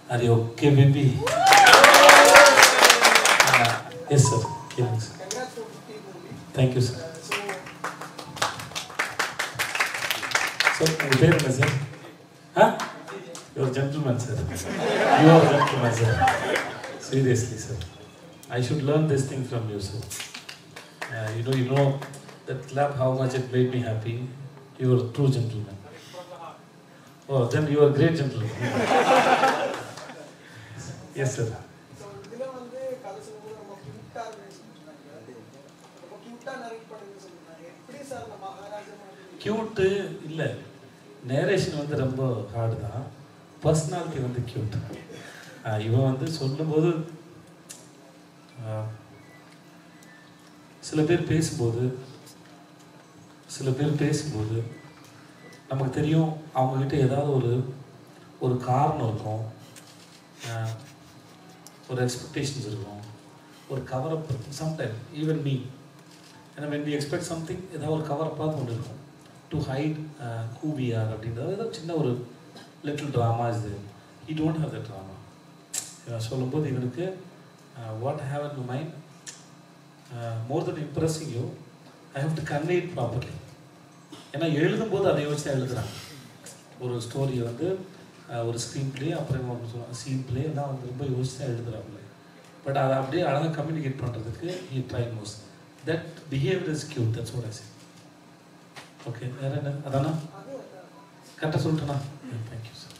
Are you okay, baby? Uh, yes, sir. Yes, sir. Congrats for 50 movie. Thank you, sir. So, sir உங்கள் பேர் என்ன sir ah your gentleman sir your gentleman sir seriously sir I should learn this thing from you sir you know you know that clap how much it made me happy your true gentleman oh then your great gentleman yes sir so இதுல வந்து கதை சொல்லும்போது ரொம்ப cute ஆ இருந்துச்சு. ரொம்ப cute ஆ narrate பண்ணுங்க சொல்லுங்க. எப்படி சார் அந்த மகாராஜா மாதிரி க்யூட்டு இல்லை நேரேஷன் வந்து ரொம்ப ஹார்டு தான் பர்சனாலிட்டி வந்து க்யூட் இவன் வந்து சொல்லும்போது ஆஹ், சில பேர் பேசும்போது சில பேர் பேசும்போது நமக்கு தெரியும் அவங்கக்கிட்ட ஏதாவது ஒரு ஒரு காரணம் இருக்கும் ஆஹ், ஒரு எக்ஸ்பெக்டேஷன்ஸ் இருக்கும் ஒரு கவரப் இருக்கும் சம்டைம் ஈவன் மீ ஏன்னா வென் வி எக்ஸ்பெக்ட் சம்திங் ஏதாவது ஒரு கவரப்பாக ஒன்று இருக்கும் to hide who we are அப்படின்றது ஏதோ சின்ன ஒரு லிட்டில் ட்ராமா இது I don't have the drama சொல்லும்போது இவனுக்கு what have in mind more then impressing you I have to convey it properly ஏன்னா எழுதும்போது அதை யோசிச்சு தான் எழுதுறாங்க ஒரு ஸ்டோரியை வந்து uh, ஒரு ஸ்க்ரீன் ப்ளே அப்புறம் ஒன்று சொல்லுவாங்க சீன் ப்ளே எல்லாம் வந்து ரொம்ப யோசிச்சு தான் எழுதுறாங்க பட் அதை அப்படியே அழகாக கம்யூனிகேட் பண்ணுறதுக்கு I try most that behaviour is cute that's what I say okay வேற என்ன அதானா அது கரெக்டாக சொல்லிட்டேனா தேங்க்யூ சார்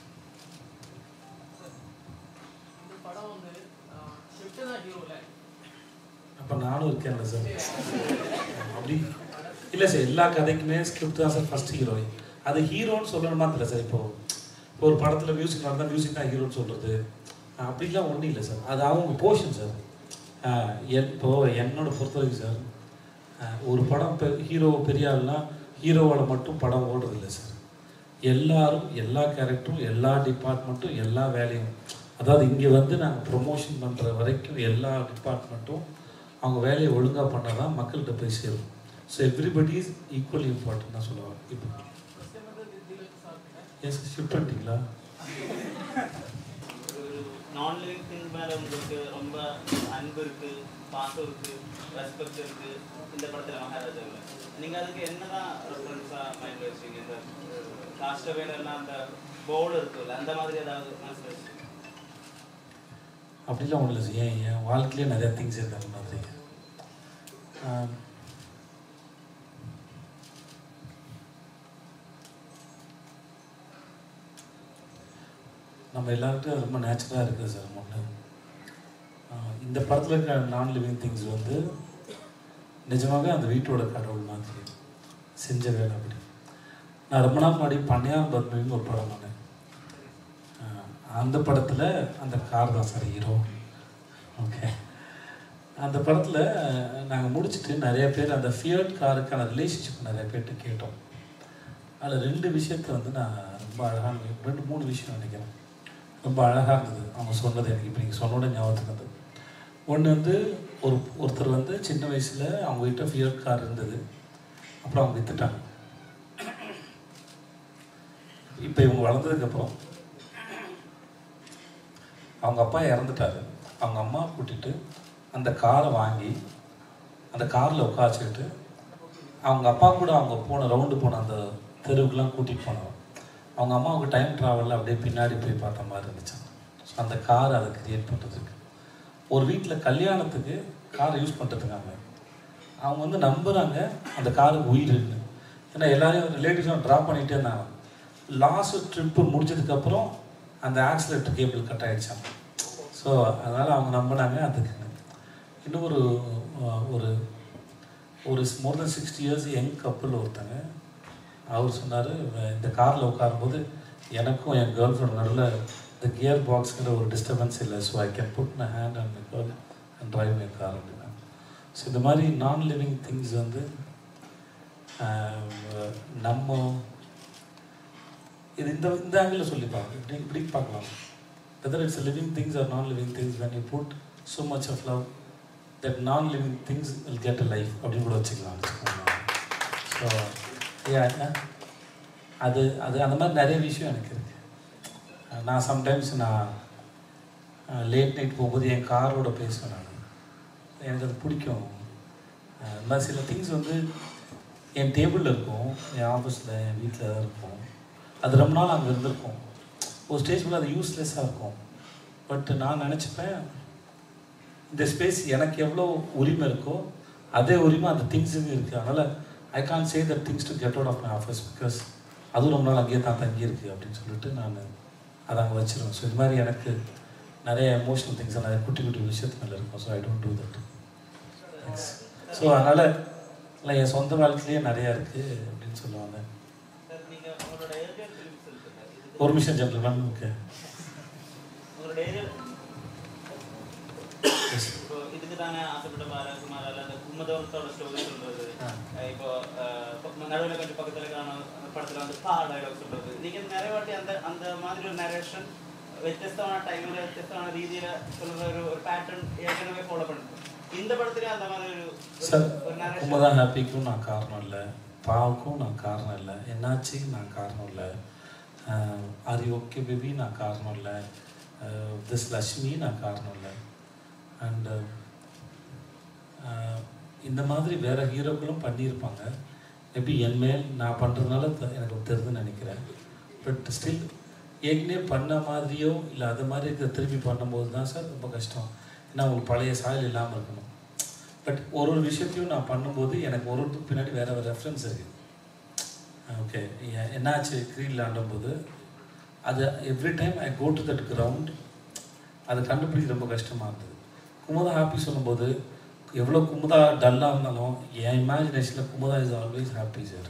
இந்த படம் வந்து ஷிஃப்ட் தான் ஹீரோல அப்போ நானும் இருக்கேன்ல சார் அப்படி இல்லை சார் எல்லா கதைக்குமே ஸ்கிரிப்ட் தான் சார் ஃபர்ஸ்ட் ஹீரோயின் அது ஹீரோன்னு சொல்லணுமா தெரியல சார் இப்போ இப்போ ஒரு படத்தில் மியூசிக் நடந்தால் மியூசிக் தான் ஹீரோன்னு சொல்கிறது அப்படிலாம் ஒன்றும் இல்லை சார் அது அவங்க போர்ஷன் சார் இப்போ என்னோட பொறுத்த வரைக்கும் சார் ஆஹ் ஒரு படம் பெ ஹீரோ பெரிய ஆள்னா ஹீரோவோட மட்டும் படம் ஓடுறது இல்லை சார் எல்லாரும் எல்லா கேரக்டரும் எல்லா டிபார்ட்மெண்ட்டும் எல்லா வேலையும் அதாவது இங்கே வந்து நாங்கள் ப்ரொமோஷன் பண்ணுற வரைக்கும் எல்லா டிபார்ட்மெண்ட்டும் அவங்க வேலையை ஒழுங்காக பண்ணால் தான் மக்கள்கிட்ட போய் சேரும் so everybody is equally important தான் சொல்லுவாங்க இப்போ ஃபர்ஸ்ட் டைம் வந்து திலக் சார் எஸ் ஷிஃப்ட் பண்ணிட்டீங்களா ஒரு நான் லிவிங் திங் மேலே உங்களுக்கு ரொம்ப அன்பு இருக்கு பாசம் இருக்கு ரெஸ்பெக்ட் இருக்கு இந்த படத்தில் மகாராஜாவில் நீங்கள் அதுக்கு என்னதான் ரெஃபரன்ஸாக மைண்டில் வச்சீங்க இந்த காஸ்டவேல எல்லாம் அந்த போர்டு இருக்குல்ல அந்த மாதிரி ஏதாவது மனசில் வச்சு அப்படிலாம் ஒன்றும் இல்லை சார் ஏன் என் வாழ்க்கையிலே நிறைய திங்ஸ் இருக்கு அந்த மாதிரி ஆம். நம்ம எல்லார்கிட்டும் ரொம்ப நேச்சுரலாக இருக்குது சார் ஒன்று இந்த படத்தில் இருக்கிற நான் லிவிங் திங்ஸ் வந்து நிஜமாவே அந்த வீட்டோட கடவுள் மாதிரி செஞ்ச வேலை அப்படி நான் ரொம்ப நாள் முன்னாடி பண்ணையார் பத்மின்னு ஒரு படம் பண்ணேன் ஆஹ் அந்த படத்தில் அந்த கார் தான் சார் ஹீரோ ஓகே அந்த படத்தில் நாங்கள் முடிச்சுட்டு நிறைய பேர் அந்த ஃபியர்ட் காருக்கான ரிலேஷன்ஷிப் நிறைய பேர்கிட்ட கேட்டோம் அதில் ரெண்டு விஷயத்த வந்து நான் ரொம்ப அழகான ரெண்டு மூணு விஷயம் நினைக்கிறேன் ரொம்ப அழகாக இருந்தது அவங்க சொன்னது எனக்கு இப்போ நீங்கள் சொன்னோட ஞாபகத்துக்கு வந்தது ஒன்று வந்து ஒரு ஒருத்தர் வந்து சின்ன வயசில் அவங்க கிட்ட ஃபியர்ட் கார் இருந்தது அப்புறம் அவங்க வித்துட்டாங்க இப்போ இவங்க வளர்ந்ததுக்கப்புறம் அவங்க அப்பா இறந்துட்டாரு அவங்க அம்மா கூட்டிட்டு அந்த காரை வாங்கி அந்த காரில் உட்காச்சிக்கிட்டு அவங்க அப்பா கூட அவங்க போன ரவுண்டு போன அந்த தெருவுக்குலாம் கூட்டிகிட்டு போனோம் அவங்க அம்மாவுக்கு டைம் ட்ராவலில் அப்படியே பின்னாடி போய் பார்த்த மாதிரி இருந்துச்சு ஸோ அந்த கார் அதை கிரியேட் பண்ணுறதுக்கு ஒரு வீட்டில் கல்யாணத்துக்கு கார் யூஸ் பண்ணுறதுக்காங்க அவங்க வந்து நம்புகிறாங்க அந்த காருக்கு உயிர் இருக்கு ஏன்னா எல்லாரையும் ரிலேட்டிவ்ஸும் ட்ராப் பண்ணிகிட்டே இருந்தாங்க லாஸ்ட் ட்ரிப்பு முடிச்சதுக்கப்புறம் அந்த ஆக்சிலேட்டர் கேபிள் கட் ஆகிடுச்சாங்க ஸோ அதனால் அவங்க நம்பினாங்க அதுக்கு இன்னும் ஒரு அஹ், ஒரு ஒரு more then sixty years young கப்பல் ஒருத்தங்க அவர் சொன்னார் இந்த காரில் உட்காரும்போது எனக்கும் என் கேர்ள் ஃப்ரெண்ட் நடுவில் இந்த கியர் பாக்ஸுங்கிற ஒரு டிஸ்டர்பன்ஸ் இல்லை so I can put my hand and my girl and drive my car அப்படின்னா ஸோ இந்த மாதிரி நான் லிவிங் திங்ஸ் வந்து ஆஹ், நம்ம இது இந்த இந்த ஆங்கிளில் சொல்லி பார்க்கலாம் இப்படி இப்படி பார்க்கலாம் whether it's a living things or non-living things when you put so much of love that non-living things will get a life அப்படின்னு கூட வச்சுக்கலாம் ஸோ அது அது அந்த மாதிரி நிறைய விஷயம் எனக்கு இருக்கு நான் சம்டைம்ஸ் நான் லேட் நைட் போகும்போது என் காரோட பேசுவேன் நான் எனக்கு அது பிடிக்கும் அஹ் இந்த மாதிரி சில திங்ஸ் வந்து என் டேபிளில் இருக்கும் என் ஆஃபீஸில் என் வீட்டில் தான் இருக்கும் அது ரொம்ப நாள் அங்கே இருந்திருக்கும் ஒரு ஸ்டேஜ் மேலே அது யூஸ்லெஸ்ஸாக இருக்கும் பட் நான் நினச்சிப்பேன் இந்த ஸ்பேஸ் எனக்கு எவ்வளோ உரிமை இருக்கோ அதே உரிமை அந்த திங்ஸுங்க இருக்குது அதனால் I can say that things to get out of my office because அதுவும் ரொம்ப நாள் அங்கேயே தான் தங்கியிருக்கு அப்படின்னு சொல்லிட்டு நான் அதை அங்கே வச்சிருவேன் ஸோ இது மாதிரி எனக்கு நிறைய எமோஷனல் திங்ஸ் நிறைய குட்டி குட்டி விஷயத்து மேலே இருக்கும் so I don't do that thanks so அதனால் இல்லை என் சொந்த வாழ்க்கையிலேயே நிறையா இருக்குது அப்படின்னு சொல்லுவாங்க சார் நீங்க உங்களோட ஏரியா திரும்பி சொல்லுங்க சார் இதுக்கு- ஒரு நிமிஷம் ஜென்டில்மேன் ஓகே உங்களோட ஏரியா இப்போ இதுக்கு தானே ஆசைப்பட்ட பாரகுமார் அல்ல அந்த கும்மதோரத்தோட ஸ்டோரி சொல்றது ஆ. அஹ் இப்போ நடுவில் கொஞ்சம் பக்கத்துல காண படத்துல வந்து பா டயலாக் சொல்றது நீங்க நிறைய வாட்டி அந்த அந்த மாதிரி ஒரு நரேஷன் വ്യത്യസ്തமான டைம்ல വ്യത്യസ്തமான രീതിயில சொல்ற ஒரு ஒரு பேட்டர்ன் ஏற்கனவே ஃபாலோ பண்ணுது இந்த படத்துலயும் அந்த மாதிரி ஒரு சார் ஒரு narration- கும்பதான் ஹாப்பிக்கும் நான் காரணம் இல்லை பாவுக்கும் நான் காரணம் இல்லை என்னாச்சு நான் காரணம் இல்லை ஆரி ஓகே பேபி நான் காரணம் இல்லை திஸ் லக்ஷ்மி நான் காரணம் இல்லை அண்டு இந்த மாதிரி வேற ஹீரோக்களும் பண்ணியிருப்பாங்க மேபி என் மேல் நான் பண்ணுறதுனால எனக்கு தெரியுதுன்னு நினைக்கிறேன் பட் ஸ்டில் ஏற்கனவே பண்ண மாதிரியோ இல்லை அது மாதிரி இருக்கிற திருப்பி பண்ணும்போது தான் சார் ரொம்ப கஷ்டம் ஏன்னா உங்களுக்கு பழைய சாயல் இல்லாமல் இருக்கணும் பட் ஒரு ஒரு விஷயத்தையும் நான் பண்ணும்போது எனக்கு ஒரு ஒருத்துக்கு பின்னாடி வேற ஒரு ரெஃபரன்ஸ் இருக்குது ஓகே என்னாச்சு க்ரீல் ஆடும்போது அது every time I go to that ground அதை கண்டுபிடிக்க ரொம்ப கஷ்டமாக இருந்தது குமுதா ஹாப்பி சொல்லும்போது எவ்வளோ குமுதா டல்லாக இருந்தாலும் என் இமேஜினேஷனில் Kumudha is always happy sir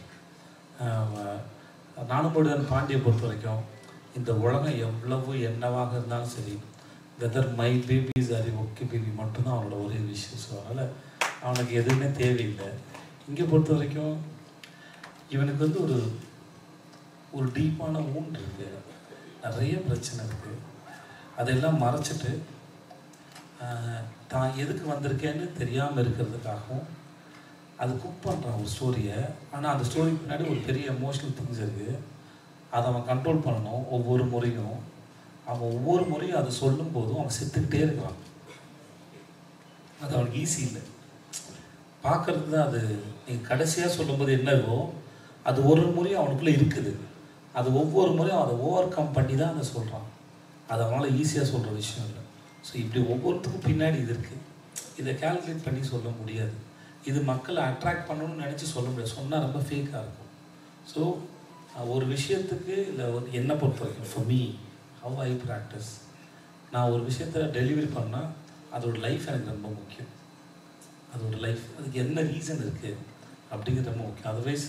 நானும் முருகன் பாண்டியை பொறுத்த வரைக்கும் இந்த உலகம் எவ்வளவு என்னவாக இருந்தாலும் சரி whether my babies are okay baby மட்டும்தான் அவனோட ஒரே விஷயம் ஸோ அதனால் அவனுக்கு எதுவுமே தேவையில்லை இங்கே பொறுத்த வரைக்கும் இவனுக்கு வந்து ஒரு ஒரு டீப்பான ஊன் இருக்கு நிறைய பிரச்சனை இருக்கு அதெல்லாம் மறைச்சிட்டு ஆஹ், தான் எதுக்கு வந்திருக்கேன்னு தெரியாமல் இருக்கிறதுக்காகவும் அது குக் பண்ணுறான் ஒரு ஸ்டோரியை ஆனால் அந்த ஸ்டோரிக்கு பின்னாடி ஒரு பெரிய எமோஷனல் திங்ஸ் இருக்குது அதை அவன் கண்ட்ரோல் பண்ணணும் ஒவ்வொரு முறையும் அவன் ஒவ்வொரு முறையும் அதை சொல்லும் போதும் அவன் செத்துக்கிட்டே இருக்கிறான் அது அவனுக்கு ஈஸி இல்லை பார்க்கறது தான் அது நீங்கள் கடைசியாக சொல்லும்போது என்னவோ அது ஒரு முறையும் அவனுக்குள்ளே இருக்குது அது ஒவ்வொரு முறையும் அதை ஓவர் கம் பண்ணி தான் அதை சொல்கிறான் அது அவனால் ஈஸியாக சொல்கிற விஷயம் இல்லை ஸோ இப்படி ஒவ்வொருத்துக்கும் பின்னாடி இது இருக்குது இதை கால்குலேட் பண்ணி சொல்ல முடியாது இது மக்களை அட்ராக்ட் பண்ணணும்னு நினச்சி சொல்ல முடியாது சொன்னால் ரொம்ப ஃபேக்காக இருக்கும் ஸோ ஒரு விஷயத்துக்கு இல்லை ஒரு என்னை பொறுத்த வரைக்கும் for me how I practice நான் ஒரு விஷயத்தில் டெலிவரி பண்ணால் அதோட லைஃப் எனக்கு ரொம்ப முக்கியம் அதோட லைஃப் அதுக்கு என்ன ரீசன் இருக்குது அப்படிங்கிறது ரொம்ப முக்கியம் otherwise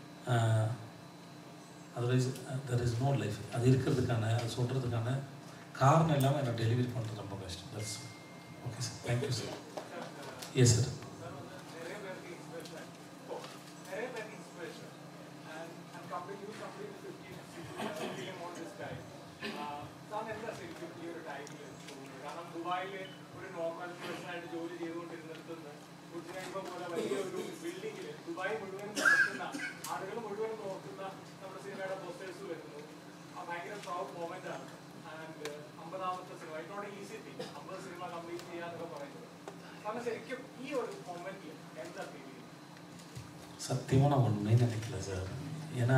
otherwise there is no life அது இருக்கிறதுக்கான அது சொல்கிறதுக்கான காரணம் இல்லாமல் எனக்கு டெலிவரி பண்ணுறது ரொம்ப கஷ்டம் that's okay sir thank you sir yes sir நிறைய பேருக்கு இன்ஸ்பிரேஷன் இப்போ நிறைய பேருக்கு inspiration and I'm coming you complete 50 film on this guy. താൻ എന്താ ശരിക്കും ഈ ഒരു ടൈമിൽ കാരണം ദുബായിൽ ഒരു നോർമൽ പേഴ്സണായിട്ട് ജോലി ചെയ്തുകൊണ്ടിരുന്നിടത്തുനിന്ന് കുട്ടിനൈബ പോലെ വലിയ ഒരു ബിൽഡിങ്ങിൽ ദുബായ് മുഴുവൻ നോക്കുന്ന ആളുകൾ മുഴുവൻ നോക്കുന്ന നമ്മുടെ സിനിമയുടെ പോസ്റ്റേഴ്സ് വരുന്നു ആ ഭയങ്കര പ്രൗഡ് മൊമെന്റ് ആണ് ആൻഡ് അമ്പതാമത്തെ സിനിമ ഇറ്റ് നോട്ട് ഈസി തിങ് അമ്പത് സിനിമ കംപ്ലീറ്റ് ചെയ്യാന്നൊക്കെ പറയുന്നത് കാരണം ശരിക്കും ഈ ഒരു മൊമെന്റിൽ എന്താ ഫീൽ ചെയ്യുന്നത് சத்தியமாக நான் ஒன்றுமே நினைக்கல சார் ஏன்னா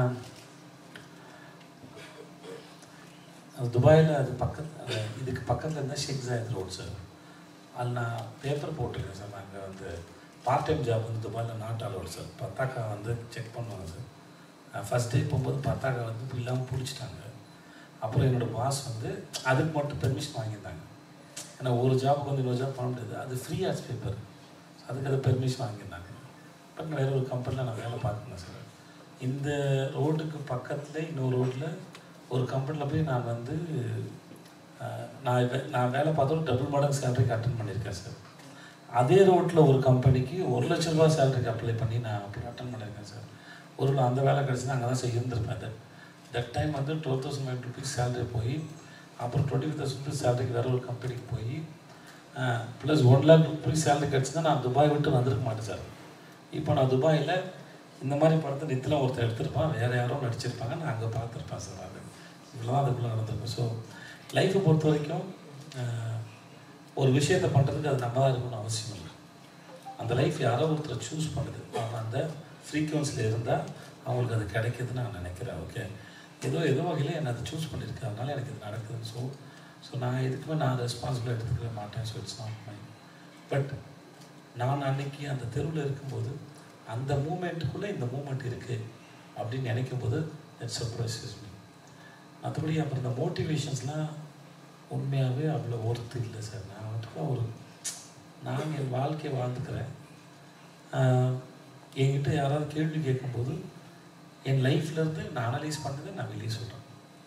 அது துபாயில் அது பக்கத்து இதுக்கு பக்கத்தில் இருந்தால் ஷேக் ஜாயத் ரோட் சார் அதில் நான் பேப்பர் போட்டிருக்கேன் சார் நாங்கள் வந்து பார்ட் டைம் ஜாப் வந்து துபாயில் நாட் அலோடு சார் பத்தாக்கா வந்து செக் பண்ணுவாங்க சார் ஃபஸ்ட் டே போகும்போது பத்தாக்கா வந்து இல்லாமல் பிடிச்சிட்டாங்க அப்புறம் என்னோடய பாஸ் வந்து அதுக்கு மட்டும் பெர்மிஷன் வாங்கியிருந்தாங்க ஏன்னா ஒரு ஜாப்புக்கு வந்து இன்னொரு ஜாப் பண்ண முடியாது அது ஃப்ரீ ஆர்ட்ஸ் பேப்பர் அதுக்கு அது பெர்மிஷன் வாங்கியிருந்தாங்க பட் வேற ஒரு கம்பெனியில் நான் வேலை பார்க்கணும் சார் இந்த ரோடுக்கு பக்கத்தில் இன்னொரு ரோட்டில் ஒரு கம்பெனியில் போய் நான் வந்து அஹ், நான் வே- நான் வேலை பார்த்தோம் டபுள் மடங்கு சேலரிக்கு அட்டன் பண்ணியிருக்கேன் சார் அதே ரோட்டில் ஒரு கம்பெனிக்கு ஒரு லட்ச ரூபா சேலரிக்கு அப்ளை பண்ணி நான் அப்படி அட்டன் பண்ணியிருக்கேன் சார் ஒரு வேளை அந்த வேலை கிடச்சினா அங்கே தான் செய்ய இருந்திருப்பேன் அது தட் டைம் வந்து twelve thousand five rupees salary போய் அப்புறம் டுவெண்ட்டி ஃபைவ் தௌசண்ட் ருபீஸ் சேலரிக்கு வேற ஒரு கம்பெனிக்கு போய் plus one lakh rupees salary கிடச்சினா நான் துபாய் விட்டு வந்திருக்க மாட்டேன் சார் இப்போ நான் துபாயில் இந்த மாதிரி படத்தை நித்தில ஒருத்தர் எடுத்திருப்பான் வேறு யாரோ நடிச்சிருப்பாங்க நான் அங்கே பார்த்துருப்பேன் சார் அது இவ்வளோ அதுக்குள்ளே நடந்திருக்கும் ஸோ லைஃப்பை பொறுத்த வரைக்கும் ஆஹ், ஒரு விஷயத்தை பண்ணுறதுக்கு அது நம்ம தான் இருக்கணும்னு அவசியம் இல்லை அந்த லைஃப் யாரோ ஒருத்தரை சூஸ் பண்ணுது அவங்க அந்த ஃப்ரீக்குவன்சியில் இருந்தால் அவங்களுக்கு அது கிடைக்குதுன்னு நான் நினைக்கிறேன் ஓகே ஏதோ ஏதோ வகையில் என்னை அதை சூஸ் பண்ணியிருக்கு அதனால எனக்கு இது நடக்குதுன்னு ஸோ ஸோ நான் இதுக்குமே நான் ரெஸ்பான்சிபிள் எடுத்துக்கவே மாட்டேன் so it's not my but நான் அன்னைக்கு அந்த தெருவில் இருக்கும்போது அந்த மூமெண்ட்டுக்குள்ளே இந்த மூமெண்ட் இருக்குது அப்படின்னு நினைக்கும் போது இட் சர்ப்ரைசஸ் மீ மற்றபடி அப்புறம் இந்த மோட்டிவேஷன்ஸ்லாம் உண்மையாகவே அவ்வளோ ஒர்த்து இல்லை சார் நான் வந்துட்டு ஒரு நான் என் வாழ்க்கையை வாழ்ந்துக்கிறேன் ஆஹ், என்கிட்ட யாராவது கேள்வி கேட்கும்போது என் லைஃப்லேருந்து நான் அனலைஸ் பண்ணதை நான் வெளியே சொல்கிறேன்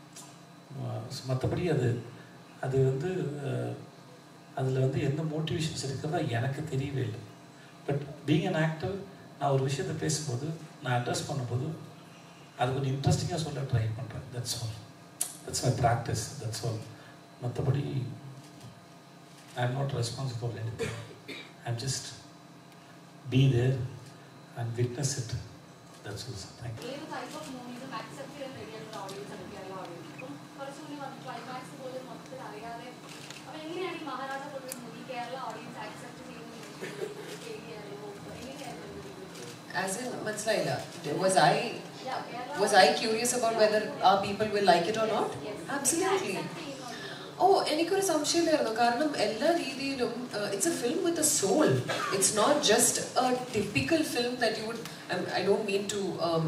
மற்றபடி அது அது வந்து அதில் வந்து எந்த மோட்டிவேஷன்ஸ் இருக்கிறதா எனக்கு தெரியவே இல்லை பட் பீங் அன் ஆக்டர் நான் ஒரு விஷயத்தை பேசும்போது நான் அட்ரஸ் பண்ணும்போது அது கொஞ்சம் இன்ட்ரெஸ்டிங்காக சொல்ல ட்ரை பண்ணுறேன் that's all that's my practice that's all மற்றபடி I am not responsible any I am just be there and witness it that's all sir thank ഏത് ടൈപ്പ് ഓഫ് മൂവീസും അക്സെപ്റ്റ് ചെയ്യാൻ റെഡിയായിട്ടുള്ള ഓഡിയൻസ് ആണ് കേരള ഓഡിയൻസ് ഇപ്പം കുറച്ചുകൂടി ക്ലൈമാക്സ് പോലും മൊത്തത്തിൽ അറിയാതെ അപ്പൊ എങ്ങനെയാണ് ഈ മഹാരാജ പോലൊരു മൂവി കേരള ഓഡിയൻസ് ആക്സെപ്റ്റ് ചെയ്യുന്നത് എങ്ങനെയായിരുന്നു As in, മനസ്സിലായില്ല was I Yeah, Kerala was I curious about whether our people will like it or not? Yes. Absolutely. Accept ചെയ്യുന്നുണ്ടോ? ഓ എനിക്കൊരു സംശയമില്ലായിരുന്നു കാരണം എല്ലാ രീതിയിലും it's a film with a soul it's not just a typical film that you would I don't mean to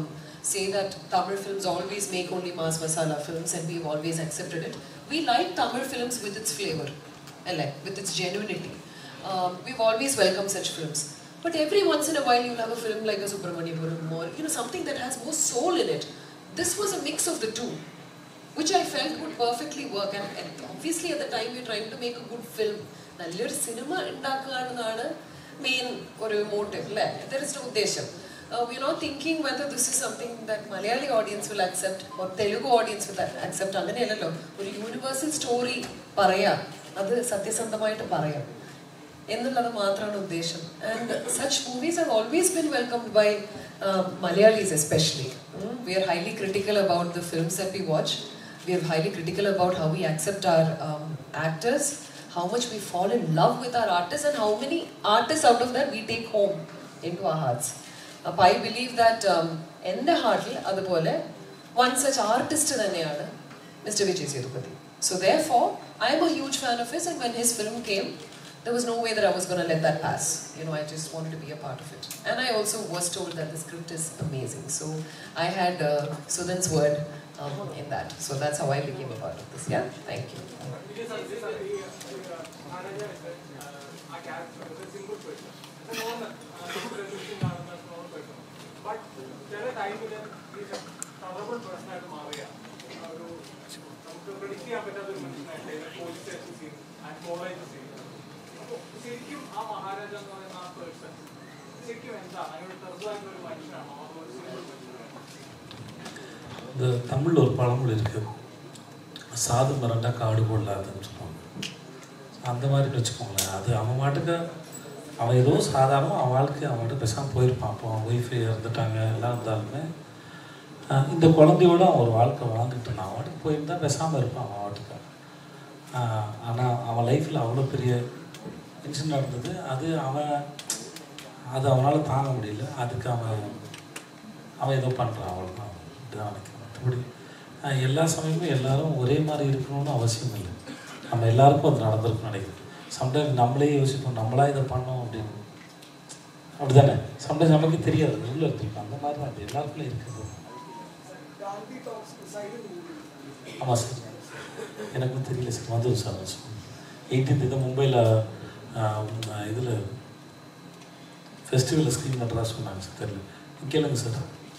say that Tamil films always make only mass masala films and we always accepted it we like Tamil films with its flavour അല്ലേ with its genuinity we've always welcomed such films. But every once in a while, you'll have a film like a Subramaniapuram or you know something that has more soul in it. This was a mix of the two, which I felt would perfectly work. And, and obviously, at the time, we're trying to make a good film. നല്ലൊരു സിനിമ ഉണ്ടാക്കുകയാണെന്നാണ് main ഒരു motive അല്ലേ ദർ ഉദ്ദേശം we not thinking whether this is something that Malayali audience will accept or Telugu audience will accept അങ്ങനെയല്ലല്ലോ ഒരു universal story പറയാം അത് സത്യസന്ധമായിട്ട് പറയാം എന്നുള്ളത് മാത്രമാണ് ഉദ്ദേശം and such movies have always been welcomed by Malayalis especially we are highly critical about the films that we watch we are highly critical about how we accept our actors how much we fall in love with our artists and how many artists out of that we take home into our hearts. അപ്പോൾ I believe that എൻ്റെ ഹാർട്ടിൽ അതുപോലെ one such artist തന്നെയാണ് mister Vijay Sethupathi so therefore I am a huge fan of his and when his film came there was no way that I was going to let that pass. You know, I just wanted to be a part of it. And I also was told that the script is amazing. So I had uh, Sudhan's word um, in that. So that's how I became a part of this. Yeah, thank you. Because of this, uh, the, uh, Maharaja is a, uh, a character, it's a simple person. It's a normal, uh, interesting normal, normal person. But ചില ടൈമിൽ ഈ colourful പേഴ്സണായിട്ട് മാറിയ ആ ഒരു നമുക്ക് predict ചെയ്യാൻ പറ്റാത്ത ഒരു മനുഷ്യനായിട്ട് police station scene and college scene അപ്പോൾ ശരിക്കും ആ മഹാരാജ എന്ന് പറയുന്ന ആ പേഴ്സൺ ശരിക്കും എന്താണ് അങ്ങനെ ചെറുതായിട്ടുള്ള ഒരു മനുഷ്യനാണോ അതോ ഒരു സിമ്പിൾ മനുഷ്യനാണോ இந்த தமிழில் ஒரு பழமொழி இருக்குது சாது மிரண்டா காடு கொள்ளாதுன்னு சொல்லுவாங்க அந்த மாதிரி வச்சுக்கோங்களேன் அது அவன் மாட்டுக்கு அவன் ஏதோ சாதாரண அவன் வாழ்க்கை அவன் மட்டும் பேசாமல் போயிருப்பான் அப்போ அவன் ஒய்ஃபு இறந்துட்டாங்க எல்லாம் இருந்தாலுமே ஆஹ் இந்த குழந்தையோட அவன் ஒரு வாழ்க்கை வாழ்ந்துட்டு இருந்தான் அவன் வாட்டுக்கு போயிருந்தா பேசாமல் இருப்பான் அவன் வாட்டுக்கு ஆனால் அவன் லைஃப்பில் அவ்வளோ பெரிய இன்சிடென்ட் நடந்தது அது அவன் அது அவனால் தாங்க முடியல அதுக்கு அவன் அவன் ஏதோ பண்ணுறான் அவ்வளோதான் இப்படிதான் நினைக்கிறேன் மற்றபடி ஆஹ் எல்லா சமயமும் எல்லாரும் ஒரே மாதிரி இருக்கணும்னு அவசியம் இல்லை நம்ம எல்லாருக்கும் அது நடந்திருக்கும்னு நினைக்கிறேன் சம்டைம்ஸ் நம்மளே யோசிப்போம் நம்மளா இதை பண்ணோம் அப்படின்னு அப்படிதானே சம்டைம்ஸ் நமக்கு தெரியாது உள்ள இருந்திருக்கும் அந்த மாதிரி தான் அது எல்லாருக்குள்ளே இருக்குது ഗാന്ധി ടോക്സ് സൈഡിൽ ஆமாம் சார் எனக்கும் தெரியல சார் வந்துடும் சார் எயிட்டீன்த் இது மும்பையில் இதில் ஃபெஸ்டிவலில் ஸ்க்ரீன் பண்ணுறதா சொன்னாங்க சார் தெரியல கேளுங்க சார்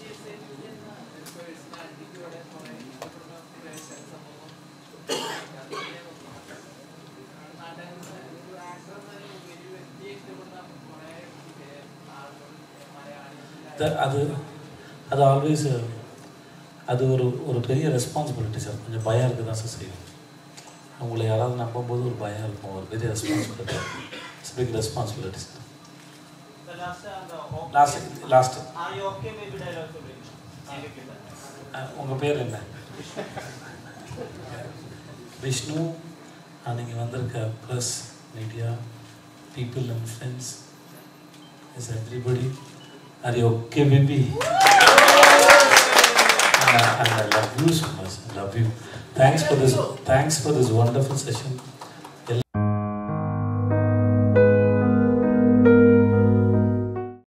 த- அது அது ஆல்வேஸ் அது ஒரு ஒரு பெரிய ரெஸ்பான்சிபிலிட்டி சார் கொஞ்சம் பயம் இருக்குது தான் சார் செய்யும் உங்களை யாராவது நம்பும்போது ஒரு பயம் இருக்கும் ஒரு பெரிய responsibility it's big responsibility sir The last அந்த okay- last last Are you okay maybe dialogue சொல்றீங்க எனக்கு இல்ல உங்கள் பேர் என்ன விஷ்ணு நீங்கள் வந்திருக்க plus media people and friends is everybody are you okay baby and I love you so much. I love you. Thanks for this. Thanks for this wonderful session.